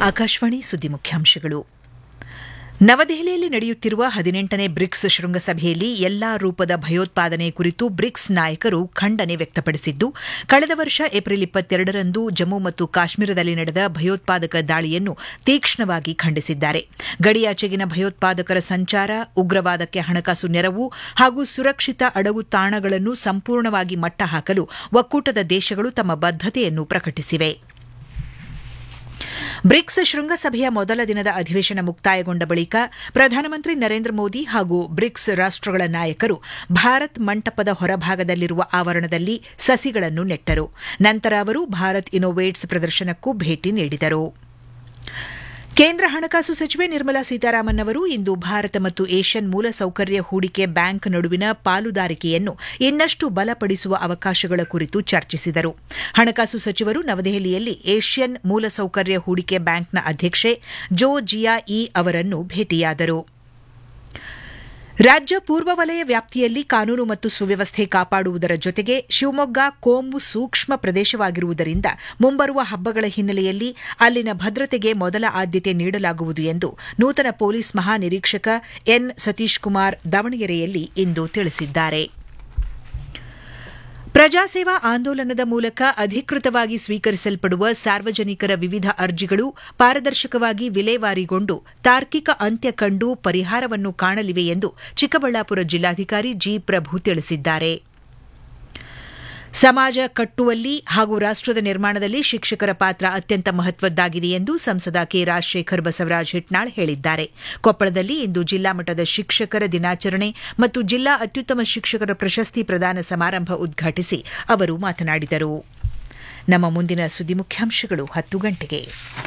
ಆಕಾಶವಾಣಿ ಸುದ್ದಿ ಮುಖ್ಯಾಂಶಗಳು ನವದೆಹಲಿಯಲ್ಲಿ ನಡೆಯುತ್ತಿರುವ ಹದಿನೆಂಟನೇ ಬ್ರಿಕ್ಸ್ ಶೃಂಗಸಭೆಯಲ್ಲಿ ಎಲ್ಲಾ ರೂಪದ ಭಯೋತ್ಪಾದನೆ ಕುರಿತು ಬ್ರಿಕ್ಸ್ ನಾಯಕರು ಖಂಡನೆ ವ್ಯಕ್ತಪಡಿಸಿದ್ದು ಕಳೆದ ವರ್ಷ ಏಪ್ರಿಲ್ ಇಪ್ಪತ್ತೆರಡರಂದು ಜಮ್ಮು ಮತ್ತು ಕಾಶ್ಮೀರದಲ್ಲಿ ನಡೆದ ಭಯೋತ್ಪಾದಕ ದಾಳಿಯನ್ನು ತೀಕ್ಷ್ಣವಾಗಿ ಖಂಡಿಸಿದ್ದಾರೆ ಗಡಿಯಾಚೆಗಿನ ಭಯೋತ್ಪಾದಕರ ಸಂಚಾರ ಉಗ್ರವಾದಕ್ಕೆ ಹಣಕಾಸು ನೆರವು ಹಾಗೂ ಸುರಕ್ಷಿತ ಅಡಗು ತಾಣಗಳನ್ನು ಸಂಪೂರ್ಣವಾಗಿ ಮಟ್ಟಹಾಕಲು ಒಕ್ಕೂಟದ ದೇಶಗಳು ತಮ್ಮ ಬದ್ದತೆಯನ್ನು ಪ್ರಕಟಿಸಿವೆ ಬ್ರಿಕ್ಸ್ ಶೃಂಗಸಭೆಯ ಮೊದಲ ದಿನದ ಅಧಿವೇಶನ ಮುಕ್ತಾಯಗೊಂಡ ಬಳಿಕ ಪ್ರಧಾನಮಂತ್ರಿ ನರೇಂದ್ರ ಮೋದಿ ಹಾಗೂ ಬ್ರಿಕ್ಸ್ ರಾಷ್ಟಗಳ ನಾಯಕರು ಭಾರತ್ ಮಂಟಪದ ಹೊರಭಾಗದಲ್ಲಿರುವ ಆವರಣದಲ್ಲಿ ಸಸಿಗಳನ್ನು ನೆಟ್ಟರು ನಂತರ ಅವರು ಭಾರತ್ ಇನೋವೇಟ್ಸ್ ಪ್ರದರ್ಶನಕ್ಕೂ ಭೇಟಿ ನೀಡಿದರು ಕೇಂದ್ರ ಹಣಕಾಸು ಸಚಿವೆ ನಿರ್ಮಲಾ ಸೀತಾರಾಮನ್ ಅವರು ಇಂದು ಭಾರತ ಮತ್ತು ಏಷ್ಯನ್ ಮೂಲಸೌಕರ್ಯ ಹೂಡಿಕೆ ಬ್ಯಾಂಕ್ ನಡುವಿನ ಪಾಲುದಾರಿಕೆಯನ್ನು ಇನ್ನಷ್ಟು ಬಲಪಡಿಸುವ ಅವಕಾಶಗಳ ಕುರಿತು ಚರ್ಚಿಸಿದರು ಹಣಕಾಸು ಸಚಿವರು ನವದೆಹಲಿಯಲ್ಲಿ ಏಷ್ಯನ್ ಮೂಲಸೌಕರ್ಯ ಹೂಡಿಕೆ ಬ್ಯಾಂಕ್ನ ಅಧ್ಯಕ್ಷೆ ಜೋ ಜಿಯಾ ಇ ಅವರನ್ನು ಭೇಟಿಯಾದರು ರಾಜ್ಯ ಪೂರ್ವ ವಲಯ ವ್ಯಾಪ್ತಿಯಲ್ಲಿ ಕಾನೂನು ಮತ್ತು ಸುವ್ಯವಸ್ಥೆ ಕಾಪಾಡುವುದರ ಜೊತೆಗೆ ಶಿವಮೊಗ್ಗ ಕೋಮು ಸೂಕ್ಷ್ಮ ಪ್ರದೇಶವಾಗಿರುವುದರಿಂದ ಮುಂಬರುವ ಹಬ್ಬಗಳ ಹಿನ್ನೆಲೆಯಲ್ಲಿ ಅಲ್ಲಿನ ಭದ್ರತೆಗೆ ಮೊದಲ ಆದ್ಯತೆ ನೀಡಲಾಗುವುದು ಎಂದು ನೂತನ ಪೊಲೀಸ್ ಮಹಾನಿರೀಕ್ಷಕ ಎನ್ ಸತೀಶ್ ಕುಮಾರ್ ದಾವಣಗೆರೆಯಲ್ಲಿ ಇಂದು ತಿಳಿಸಿದ್ದಾರೆ ಪ್ರಜಾಸೇವಾ ಆಂದೋಲನದ ಮೂಲಕ ಅಧಿಕೃತವಾಗಿ ಸ್ವೀಕರಿಸಲ್ಪಡುವ ಸಾರ್ವಜನಿಕರ ವಿವಿಧ ಅರ್ಜಿಗಳು ಪಾರದರ್ಶಕವಾಗಿ ವಿಲೇವಾರಿಗೊಂಡು ತಾರ್ಕಿಕ ಅಂತ್ಯ ಕಂಡು ಪರಿಹಾರವನ್ನು ಕಾಣಲಿವೆ ಎಂದು ಚಿಕ್ಕಬಳ್ಳಾಪುರ ಜಿಲ್ಲಾಧಿಕಾರಿ ಜಿ ಪ್ರಭು ತಿಳಿಸಿದ್ದಾರೆ ಸಮಾಜ ಕಟ್ಟುವಲ್ಲಿ ಹಾಗೂ ರಾಷ್ಟದ ನಿರ್ಮಾಣದಲ್ಲಿ ಶಿಕ್ಷಕರ ಪಾತ್ರ ಅತ್ಯಂತ ಮಹತ್ವದ್ದಾಗಿದೆ ಎಂದು ಸಂಸದ ಕೆ ರಾಜಶೇಖರ್ ಬಸವರಾಜ ಹಿಟ್ನಾಳ್ ಹೇಳಿದ್ದಾರೆ ಕೊಪ್ಪಳದಲ್ಲಿ ಇಂದು ಜಿಲ್ಲಾ ಮಟ್ಟದ ಶಿಕ್ಷಕರ ದಿನಾಚರಣೆ ಮತ್ತು ಜಿಲ್ಲಾ ಅತ್ಯುತ್ತಮ ಶಿಕ್ಷಕರ ಪ್ರಶಸ್ತಿ ಪ್ರದಾನ ಸಮಾರಂಭ ಉದ್ಘಾಟಿಸಿ ಅವರು ಮಾತನಾಡಿದರು ನಮ್ಮ ಮುಂದಿನ ಸುದ್ದಿ ಮುಖ್ಯಾಂಶಗಳು ಹತ್ತು ಗಂಟೆಗೆ